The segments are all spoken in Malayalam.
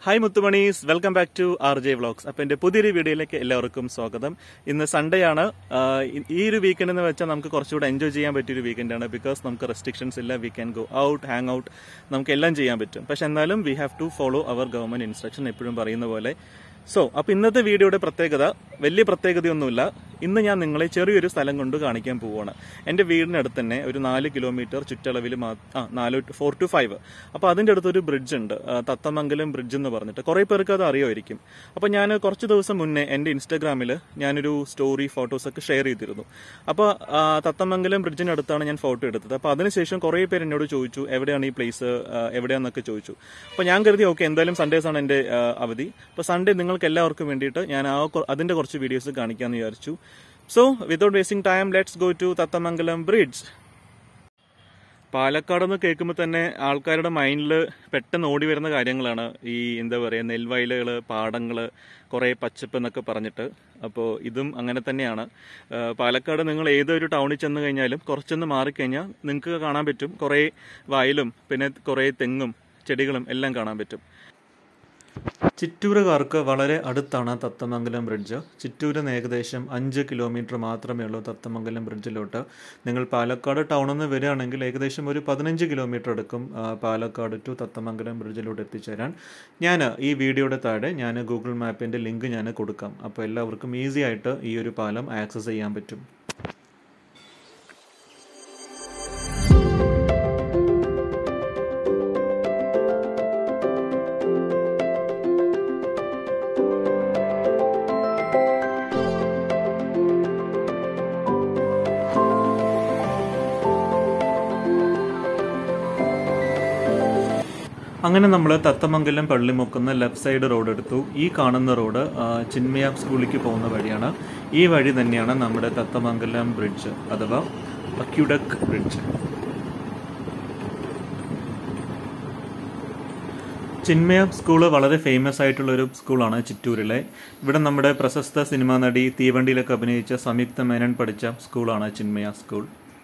ഹായ് മുത്തുമണീസ് welcome back to R J vlogs അപ്പൊ എന്റെ പുതിയൊരു വീഡിയോയിലേക്ക് എല്ലാവർക്കും സ്വാഗതം ഇന്ന് സൺഡേ ആണ് ആഹ് ഈ- ഈ ഒരു വീക്കെൻഡ് എന്ന് വെച്ചാൽ നമുക്ക് കുറച്ചുകൂടെ എൻജോയ് ചെയ്യാൻ പറ്റിയ ഒരു വീക്കെൻഡ് ആണ് ബിക്കോസ് നമുക്ക് റെസ്ട്രിക്ഷൻസ് ഇല്ല we can go out hang out നമുക്ക് എല്ലാം ചെയ്യാൻ പറ്റും പക്ഷെ എന്നാലും we have to follow our government instruction എപ്പോഴും പറയുന്ന പോലെ സോ അപ്പൊ ഇന്നത്തെ വീഡിയോയുടെ പ്രത്യേകത വലിയ പ്രത്യേകതയൊന്നുമില്ല ഇന്ന് ഞാൻ നിങ്ങളെ ചെറിയൊരു സ്ഥലം കൊണ്ട് കാണിക്കാൻ പോവുകയാണ് എന്റെ വീടിനടുത്ത് തന്നെ ഒരു നാല് കിലോമീറ്റർ ചുറ്റളവിൽ മാ- ആ നാല് ഫോർ ടു ഫൈവ് അപ്പൊ അതിന്റെ അടുത്തൊരു ബ്രിഡ്ജ് ഉണ്ട് ആ, തത്തമംഗലം ബ്രിഡ്ജ് എന്ന് പറഞ്ഞിട്ട് കുറെ പേർക്ക് അത് അറിയുമായിരിക്കും അപ്പൊ ഞാൻ കുറച്ച് ദിവസം മുന്നേ എന്റെ ഇൻസ്റ്റാഗ്രാമിൽ ഞാനൊരു സ്റ്റോറി ഫോട്ടോസ് ഒക്കെ ഷെയർ ചെയ്തിരുന്നു അപ്പൊ ആ, തത്തമംഗലം ബ്രിഡ്ജിനടുത്താണ് ഞാൻ ഫോട്ടോ എടുത്തത് അപ്പൊ അതിനുശേഷം കുറെ പേര് എന്നോട് ചോദിച്ചു എവിടെയാണ് ഈ പ്ലേസ് എവിടെയാന്നൊക്കെ ചോദിച്ചു അപ്പൊ ഞാൻ കരുതി ഓക്കെ എന്തായാലും സൺഡേസ് ആണ് എന്റെ ആ, അവധി അപ്പൊ സൺഡേ നിങ്ങൾക്ക് എല്ലാവർക്കും വേണ്ടിയിട്ട് ഞാൻ ആ കൊ- അതിന്റെ കുറച്ച് വീഡിയോസ് കാണിക്കാന്ന് വിചാരിച്ചു so without wasting time let's go to Thathamangalam bridge Palakkad എന്ന് കേൾക്കുമ്പോൾ തന്നെ ആൾക്കാരുടെ മൈൻഡിൽ പെട്ടെന്ന് ഓടി വരുന്ന കാര്യങ്ങളാണ് ഈ എന്താ പറയുക നെൽവയലുകൾ പാടങ്ങൾ കുറേ പച്ചപ്പ് എന്നൊക്കെ പറഞ്ഞിട്ട് അപ്പോൾ ഇതും അങ്ങനെ തന്നെയാണ് ആ, പാലക്കാട് നിങ്ങൾ ഏതൊരു ടൗണിൽ ചെന്ന് കഴിഞ്ഞാലും കുറച്ചൊന്ന് മാറിക്കഴിഞ്ഞാൽ നിങ്ങൾക്ക് കാണാൻ പറ്റും കുറേ വയലും പിന്നെ കുറേ തെങ്ങും ചെടികളും എല്ലാം കാണാൻ പറ്റും ചിറ്റൂരുകാർക്ക് വളരെ അടുത്താണ് തത്തമംഗലം ബ്രിഡ്ജ് ചിറ്റൂരിൽ നിന്ന് ഏകദേശം അഞ്ച് കിലോമീറ്റർ മാത്രമേ ഉള്ളൂ തത്തമംഗലം ബ്രിഡ്ജിലോട്ട് നിങ്ങൾ പാലക്കാട് ടൗണിൽ നിന്ന് വരികയാണെങ്കിൽ ഏകദേശം ഒരു പതിനഞ്ച് കിലോമീറ്റർ എടുക്കും ആ, പാലക്കാട് ടു തത്തമംഗലം ബ്രിഡ്ജിലോട്ട് എത്തിച്ചേരാൻ ഞാൻ ഈ വീഡിയോയുടെ താഴെ ഞാൻ ഗൂഗിൾ മാപ്പിൻ്റെ ലിങ്ക് ഞാൻ കൊടുക്കാം അപ്പോൾ എല്ലാവർക്കും ഈസി ആയിട്ട് ഈ ഒരു പാലം ആക്സസ് ചെയ്യാൻ പറ്റും അങ്ങനെ നമ്മൾ തത്തമംഗലം പള്ളിമുക്കുന്ന ലെഫ്റ്റ് സൈഡ് റോഡ് എടുത്തു ഈ കാണുന്ന റോഡ് ആ, ചിന്മയ സ്കൂളിലേക്ക് പോകുന്ന വഴിയാണ് ഈ വഴി തന്നെയാണ് നമ്മുടെ തത്തമംഗലം ബ്രിഡ്ജ് അഥവാ അക്യുഡക് ബ്രിഡ്ജ് ചിന്മയ സ്കൂള് വളരെ ഫേമസ് ആയിട്ടുള്ള ഒരു സ്കൂളാണ് ചിറ്റൂരിലെ ഇവിടെ നമ്മുടെ പ്രശസ്ത സിനിമാ നടി തീവണ്ടിയിലൊക്കെ അഭിനയിച്ച സംയുക്ത മേനൻ പഠിച്ച സ്കൂളാണ് ചിന്മയ സ്കൂൾ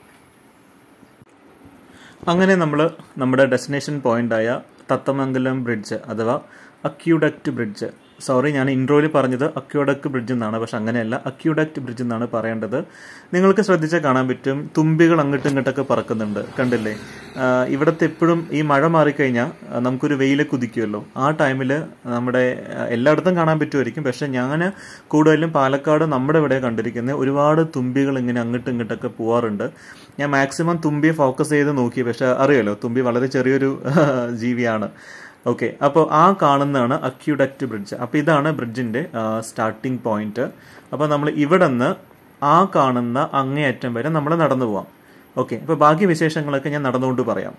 അങ്ങനെ നമ്മൾ നമ്മുടെ ഡെസ്റ്റിനേഷൻ പോയിന്റായ തത്തമംഗലം ബ്രിഡ്ജ് അഥവാ അക്യൂഡക്റ്റ് ബ്രിഡ്ജ് സോറി ഞാൻ ഇൻട്രോയിൽ പറഞ്ഞത് അക്യൂഡക്ട് ബ്രിഡ്ജ് എന്നാണ് പക്ഷെ അങ്ങനെയല്ല അക്യൂഡക്റ്റ് ബ്രിഡ്ജ് എന്നാണ് പറയേണ്ടത് നിങ്ങൾക്ക് ശ്രദ്ധിച്ചാൽ കാണാൻ പറ്റും തുമ്പികൾ അങ്ങോട്ടും ഇങ്ങോട്ടൊക്കെ പറക്കുന്നുണ്ട് കണ്ടില്ലേ ആ, ഇവിടുത്തെ എപ്പോഴും ഈ മഴ മാറിക്കഴിഞ്ഞാൽ ആ, നമുക്കൊരു വെയിലൊക്കെ ഉദിക്കുമല്ലോ ആ ടൈമിൽ നമ്മുടെ ആ, എല്ലായിടത്തും കാണാൻ പറ്റുമായിരിക്കും പക്ഷെ ഞാൻ കൂടുതലും പാലക്കാട് നമ്മുടെ ഇവിടെ കണ്ടിരിക്കുന്നത് ഒരുപാട് തുമ്പികൾ ഇങ്ങനെ അങ്ങോട്ടും ഇങ്ങോട്ടൊക്കെ പോവാറുണ്ട് ഞാൻ മാക്സിമം തുമ്പിയെ ഫോക്കസ് ചെയ്ത് നോക്കി പക്ഷെ അറിയാലോ തുമ്പി വളരെ ചെറിയൊരു ജീവിയാണ് ഓക്കെ അപ്പോൾ ആ കാണുന്നതാണ് അക്യൂഡക്റ്റ് ബ്രിഡ്ജ് അപ്പോൾ ഇതാണ് ബ്രിഡ്ജിന്റെ സ്റ്റാർട്ടിംഗ് പോയിന്റ് അപ്പോൾ നമ്മൾ ഇവിടെ നിന്ന് ആ കാണുന്ന അങ്ങേയറ്റം വരെ നമ്മൾ നടന്നു പോവാം ഓക്കെ അപ്പോൾ ബാക്കി വിശേഷങ്ങളൊക്കെ ഞാൻ നടന്നുകൊണ്ട് പറയാം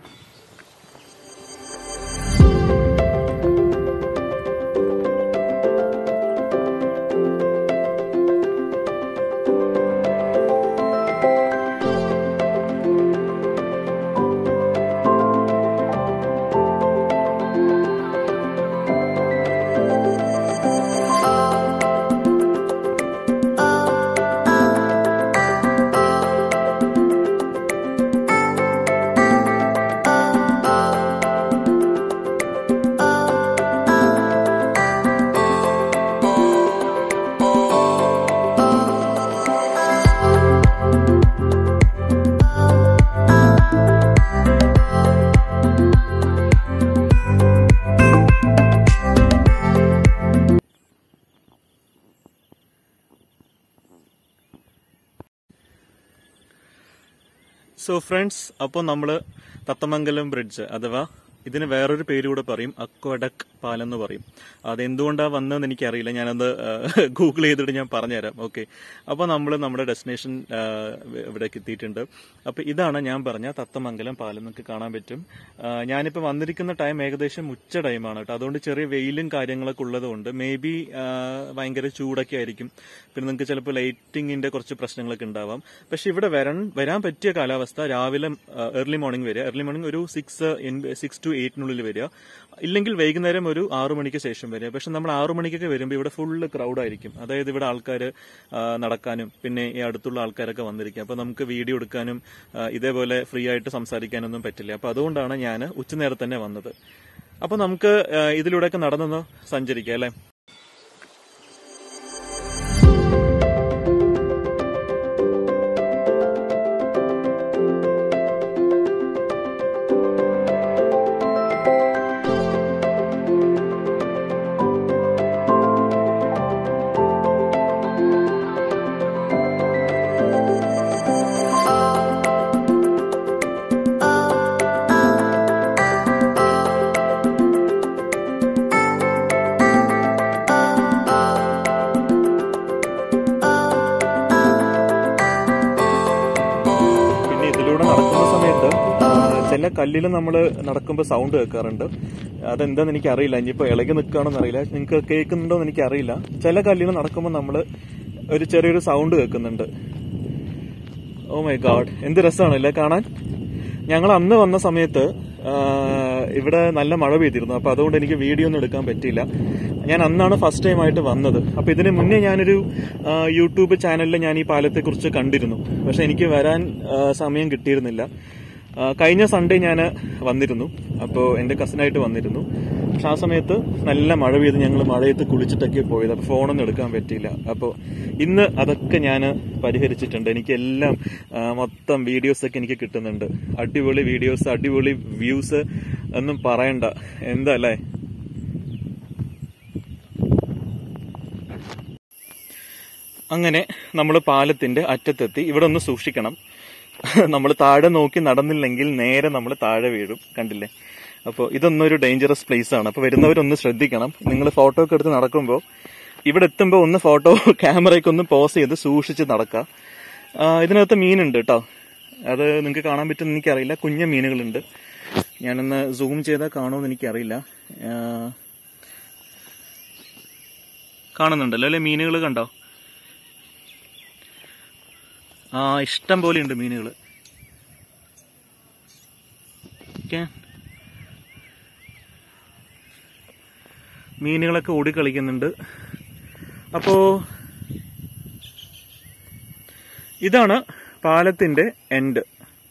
സോ ഫ്രണ്ട്സ് അപ്പോൾ നമ്മൾ തത്തമംഗലം ബ്രിഡ്ജ് അഥവാ ഇതിന് വേറൊരു പേര് കൂടെ പറയും അക്വഡക് പാലം എന്ന് പറയും അത് എന്തുകൊണ്ടാണ് വന്നതെന്ന് എനിക്കറിയില്ല ഞാനത് ഗൂഗിൾ ചെയ്തിട്ട് ഞാൻ പറഞ്ഞുതരാം ഓക്കെ അപ്പോൾ നമ്മൾ നമ്മുടെ ഡെസ്റ്റിനേഷൻ ഇവിടേക്ക് എത്തിയിട്ടുണ്ട് അപ്പോൾ ഇതാണ് ഞാൻ പറഞ്ഞ തത്തമംഗലം പാലം നിങ്ങൾക്ക് കാണാൻ പറ്റും ആ, ഞാനിപ്പോൾ വന്നിരിക്കുന്ന ടൈം ഏകദേശം ഉച്ച ടൈമാണ് കേട്ടോ അതുകൊണ്ട് ചെറിയ വെയിലും കാര്യങ്ങളൊക്കെ ഉള്ളതുകൊണ്ട് മേ ബി ഭയങ്കര ചൂടൊക്കെ ആയിരിക്കും പിന്നെ നിങ്ങൾക്ക് ചിലപ്പോൾ ലൈറ്റിങ്ങിന്റെ കുറച്ച് പ്രശ്നങ്ങളൊക്കെ ഉണ്ടാവാം പക്ഷെ ഇവിടെ വരാൻ വരാൻ പറ്റിയ കാലാവസ്ഥ രാവിലെ ഏർലി മോർണിംഗ് വരിക ഏർലി മോർണിംഗ് ഒരു സിക്സ് സിക്സ് ടു എയ്റ്റിനുള്ളിൽ വരിക ഇല്ലെങ്കിൽ വൈകുന്നേരം ഒരു ആറു മണിക്ക് ശേഷം വരിക പക്ഷെ നമ്മൾ ആറു മണിക്കൊക്കെ വരുമ്പോൾ ഇവിടെ ഫുള്ള് ക്രൗഡ് ആയിരിക്കും അതായത് ഇവിടെ ആൾക്കാർ നടക്കാനും പിന്നെ ഈ അടുത്തുള്ള ആൾക്കാരൊക്കെ വന്നിരിക്കും അപ്പൊ നമുക്ക് വീഡിയോ എടുക്കാനും ആ, ഇതേപോലെ ഫ്രീ ആയിട്ട് സംസാരിക്കാനൊന്നും പറ്റില്ല അപ്പൊ അതുകൊണ്ടാണ് ഞാൻ ഉച്ചനേരത്ത് തന്നെ വന്നത് അപ്പൊ നമുക്ക് ആ, ഇതിലൂടെയൊക്കെ നടന്നൊന്ന് സഞ്ചരിക്കാം അല്ലേ പിന്നെ ഇതിലൂടെ നടക്കുന്ന സമയത്ത് ആ, ചില കല്ലിൽ നമ്മൾ നടക്കുമ്പോൾ സൗണ്ട് കേൾക്കാറുണ്ട് അതെന്താന്ന് എനിക്ക് അറിയില്ല ഇനിയിപ്പോ ഇളകി നിൽക്കുകയാണെന്ന് അറിയില്ല നിങ്ങൾക്ക് കേൾക്കുന്നുണ്ടോ എന്ന് എനിക്ക് അറിയില്ല ചില കല്ലിൽ നടക്കുമ്പോൾ നമ്മൾ ഒരു ചെറിയൊരു സൗണ്ട് കേൾക്കുന്നുണ്ട് ഓ മൈ ഗാഡ് എന്ത് രസമാണല്ലേ കാണാൻ ഞങ്ങൾ അന്ന് വന്ന സമയത്ത് ആ, ഇവിടെ നല്ല മഴ പെയ്തിരുന്നു അപ്പൊ അതുകൊണ്ട് എനിക്ക് വീഡിയോ ഒന്നും എടുക്കാൻ പറ്റിയില്ല ഞാൻ അന്നാണ് ഫസ്റ്റ് ടൈം ആയിട്ട് വന്നത് അപ്പൊ ഇതിന് മുന്നേ ഞാനൊരു ആ, യൂട്യൂബ് ചാനലിൽ ഞാൻ ഈ പാലത്തെ കുറിച്ച് കണ്ടിരുന്നു പക്ഷെ എനിക്ക് വരാൻ ആ, സമയം കിട്ടിയിരുന്നില്ല ആ, കഴിഞ്ഞ സൺഡേ ഞാൻ വന്നിരുന്നു അപ്പോൾ എന്റെ കസിനായിട്ട് വന്നിരുന്നു പക്ഷെ ആ സമയത്ത് നല്ല മഴ പെയ്ത് ഞങ്ങൾ മഴയത്ത് കുളിച്ചിട്ടൊക്കെ പോയത് അപ്പോൾ ഫോണൊന്നും എടുക്കാൻ പറ്റിയില്ല അപ്പോൾ ഇന്ന് അതൊക്കെ ഞാൻ പരിഹരിച്ചിട്ടുണ്ട് എനിക്ക് എല്ലാം ആ, മൊത്തം വീഡിയോസ് ഒക്കെ എനിക്ക് കിട്ടുന്നുണ്ട് അടിപൊളി വീഡിയോസ് അടിപൊളി വ്യൂസ് ഒന്നും പറയണ്ട എന്താ അല്ലേ അങ്ങനെ നമ്മൾ പാലത്തിന്റെ അറ്റത്തെത്തി ഇവിടെ ഒന്ന് സൂക്ഷിക്കണം നമ്മൾ താഴെ നോക്കി നടന്നില്ലെങ്കിൽ നേരെ നമ്മൾ താഴെ വീഴും കണ്ടില്ലേ അപ്പോൾ ഇതൊന്നും ഒരു ഡേഞ്ചറസ് പ്ലേസ് ആണ് അപ്പോൾ വരുന്നവരൊന്ന് ശ്രദ്ധിക്കണം നിങ്ങൾ ഫോട്ടോ ഒക്കെ എടുത്ത് നടക്കുമ്പോൾ ഇവിടെ എത്തുമ്പോൾ ഒന്ന് ഫോട്ടോ ക്യാമറയ്ക്ക് ഒന്ന് പോസ് ചെയ്ത് സൂക്ഷിച്ച് നടക്കുക ആ, ഇതിനകത്ത് മീനുണ്ട് കേട്ടോ അത് നിങ്ങൾക്ക് കാണാൻ പറ്റുമെന്ന് എനിക്കറിയില്ല കുഞ്ഞ മീനുകളുണ്ട് ഞാനൊന്ന് സൂം ചെയ്താൽ കാണുമെന്ന് എനിക്കറിയില്ല ആ, കാണുന്നുണ്ടല്ലോ അല്ലെ മീനുകൾ കണ്ടോ ആ ഇഷ്ടം പോലെ ഉണ്ട് മീനുകൾ ഓക്കെ മീനുകളൊക്കെ ഓടിക്കളിക്കുന്നുണ്ട് അപ്പോ ഇതാണ് പാലത്തിന്റെ എൻഡ്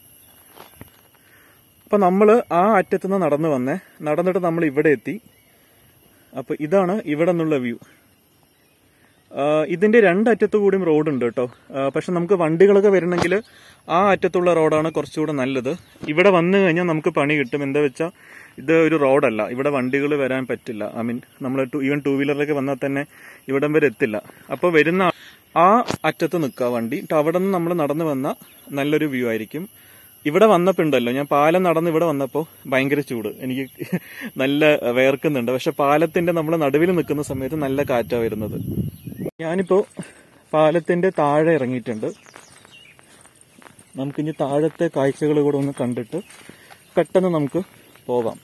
അപ്പൊ നമ്മള് ആ അറ്റത്തുനിന്ന് നടന്നു വന്നേ നടന്നിട്ട് നമ്മൾ ഇവിടെ എത്തി അപ്പൊ ഇതാണ് ഇവിടെ നിന്നുള്ള വ്യൂ ഇതിന്റെ രണ്ടറ്റത്തു കൂടിയും റോഡുണ്ട് കേട്ടോ പക്ഷെ നമുക്ക് വണ്ടികളൊക്കെ വരണമെങ്കിൽ ആ അറ്റത്തുള്ള റോഡാണ് കുറച്ചുകൂടെ നല്ലത് ഇവിടെ വന്നു കഴിഞ്ഞാൽ നമുക്ക് പണി കിട്ടും എന്താ വെച്ചാൽ ഇത് ഒരു റോഡല്ല ഇവിടെ വണ്ടികൾ വരാൻ പറ്റില്ല ഐ മീൻ നമ്മൾ ഈവൻ ടൂ വീലറിലൊക്കെ വന്നാൽ തന്നെ ഇവിടം വരെ എത്തില്ല അപ്പോൾ വരുന്ന ആ അറ്റത്ത് നിൽക്കുക വണ്ടി എന്നിട്ട് അവിടെ നിന്ന് നമ്മൾ നടന്നു വന്ന നല്ലൊരു വ്യൂ ആയിരിക്കും ഇവിടെ വന്നപ്പോ ഉണ്ടല്ലോ ഞാൻ പാലം നടന്ന് ഇവിടെ വന്നപ്പോൾ ഭയങ്കര ചൂട് എനിക്ക് നല്ല വേർക്കുന്നുണ്ട് പക്ഷെ പാലത്തിന്റെ നമ്മൾ നടുവിൽ നിൽക്കുന്ന സമയത്ത് നല്ല കാറ്റാ വരുന്നത് ഞാനിപ്പോ പാലത്തിന്റെ താഴെ ഇറങ്ങിയിട്ടുണ്ട് നമുക്കിനി താഴത്തെ കാഴ്ചകൾ കൂടെ ഒന്ന് കണ്ടിട്ട് പെട്ടെന്ന് നമുക്ക് പോവാം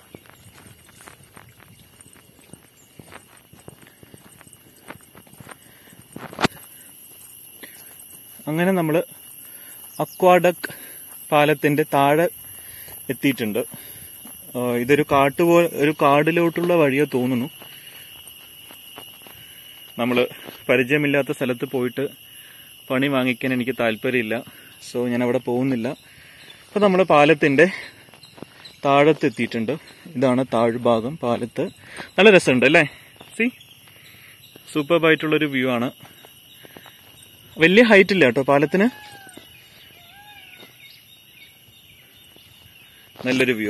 അങ്ങനെ നമ്മൾ അക്വാഡക് പാലത്തിന്റെ താഴെ എത്തിയിട്ടുണ്ട് ആ, ഇതൊരു കാട്ടു പോ ഒരു കാടിലോട്ടുള്ള വഴിയോ തോന്നുന്നു നമ്മൾ പരിചയമില്ലാത്ത സ്ഥലത്ത് പോയിട്ട് പണി വാങ്ങിക്കാൻ എനിക്ക് താല്പര്യമില്ല സോ ഞാൻ അവിടെ പോകുന്നില്ല അപ്പൊ നമ്മൾ പാലത്തിന്റെ താഴത്ത് എത്തിയിട്ടുണ്ട് ഇതാണ് താഴ്ഭാഗം പാലത്ത് നല്ല രസമുണ്ട് അല്ലേ സി സൂപ്പർബായിട്ടുള്ളൊരു വ്യൂ ആണ് വലിയ ഹൈറ്റ് ഇല്ല കേട്ടോ പാലത്തിന് നല്ലൊരു വ്യൂ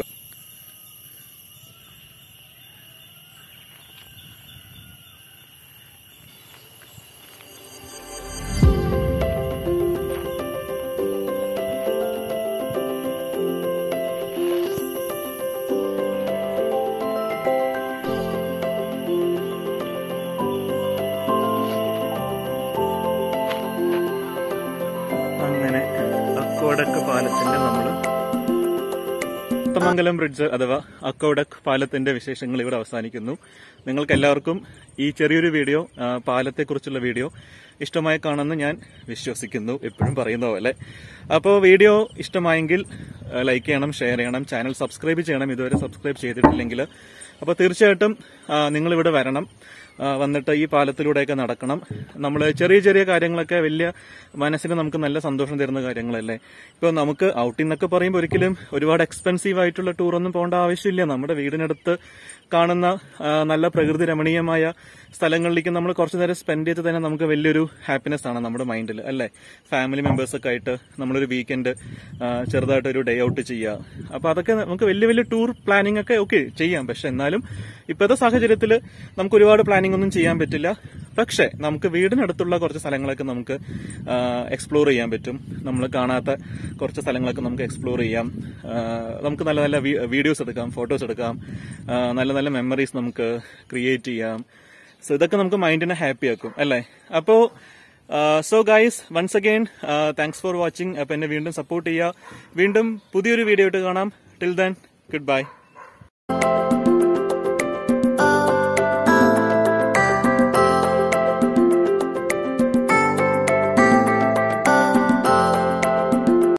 അങ്ങനെ അക്കോടക്ക് പാലത്തിന്റെ നമ്മള് മുത്തമംഗലം ബ്രിഡ്ജ് അഥവാ അക്കോഡക് പാലത്തിന്റെ വിശേഷങ്ങൾ ഇവിടെ അവസാനിക്കുന്നു നിങ്ങൾക്ക് എല്ലാവർക്കും ഈ ചെറിയൊരു വീഡിയോ ആ, പാലത്തെക്കുറിച്ചുള്ള വീഡിയോ ഇഷ്ടമായി കാണുമെന്ന് ഞാൻ വിശ്വസിക്കുന്നു എപ്പോഴും പറയുന്ന പോലെ അപ്പോൾ വീഡിയോ ഇഷ്ടമായെങ്കിൽ ലൈക്ക് ചെയ്യണം ഷെയർ ചെയ്യണം ചാനൽ സബ്സ്ക്രൈബ് ചെയ്യണം ഇതുവരെ സബ്സ്ക്രൈബ് ചെയ്തിട്ടില്ലെങ്കിൽ അപ്പോൾ തീർച്ചയായിട്ടും നിങ്ങൾ ഇവിടെ വരണം ആ, വന്നിട്ട് ഈ പാലത്തിലൂടെയൊക്കെ നടക്കണം നമ്മൾ ചെറിയ ചെറിയ കാര്യങ്ങളൊക്കെ വലിയ മനസ്സിന് നമുക്ക് നല്ല സന്തോഷം തരുന്ന കാര്യങ്ങളല്ലേ ഇപ്പോൾ നമുക്ക് ഔട്ടിംഗ് എന്നൊക്കെ പറയുമ്പോൾ ഒരിക്കലും ഒരുപാട് എക്സ്പെൻസീവ് ആയിട്ടുള്ള ടൂറൊന്നും പോകേണ്ട ആവശ്യമില്ല നമ്മുടെ വീടിനടുത്ത് കാണുന്ന ആ, നല്ല പ്രകൃതി രമണീയമായ സ്ഥലങ്ങളിലേക്ക് നമ്മൾ കുറച്ചു നേരം സ്പെൻഡ് ചെയ്ത് തന്നെ നമുക്ക് വലിയൊരു ഹാപ്പിനെസ് ആണ് നമ്മുടെ മൈൻഡിൽ അല്ലേ ഫാമിലി മെമ്പേഴ്സ് ഒക്കെ ആയിട്ട് നമ്മളൊരു വീക്കെൻഡ് ചെറുതായിട്ട് ഒരു ഡേ ഔട്ട് ചെയ്യുക അപ്പൊ അതൊക്കെ നമുക്ക് വലിയ വലിയ ടൂർ പ്ലാനിംഗ് ഒക്കെ ഓക്കെ ചെയ്യാം പക്ഷെ എന്നാലും ഇപ്പോഴത്തെ സാഹചര്യത്തിൽ നമുക്ക് ഒരുപാട് പ്ലാനിംഗ് ഒന്നും ചെയ്യാൻ പറ്റില്ല പക്ഷെ നമുക്ക് വീടിനടുത്തുള്ള കുറച്ച് സ്ഥലങ്ങളൊക്കെ നമുക്ക് എക്സ്പ്ലോർ ചെയ്യാൻ പറ്റും നമ്മൾ കാണാത്ത കുറച്ച് സ്ഥലങ്ങളൊക്കെ നമുക്ക് എക്സ്പ്ലോർ ചെയ്യാം ആ, നമുക്ക് നല്ല നല്ല വീഡിയോസ് എടുക്കാം ഫോട്ടോസ് എടുക്കാം ആ, നല്ല നല്ല മെമ്മറീസ് നമുക്ക് ക്രിയേറ്റ് ചെയ്യാം സോ ഇതൊക്കെ നമുക്ക് മൈൻഡിനെ ഹാപ്പി ആക്കും അല്ലേ അപ്പോ so guys once again thanks for watching അപ്പൊ എന്നെ വീണ്ടും സപ്പോർട്ട് ചെയ്യുക വീണ്ടും പുതിയൊരു വീഡിയോ ആയിട്ട് കാണാം ടിൽ ദൻ ഗുഡ് ബൈ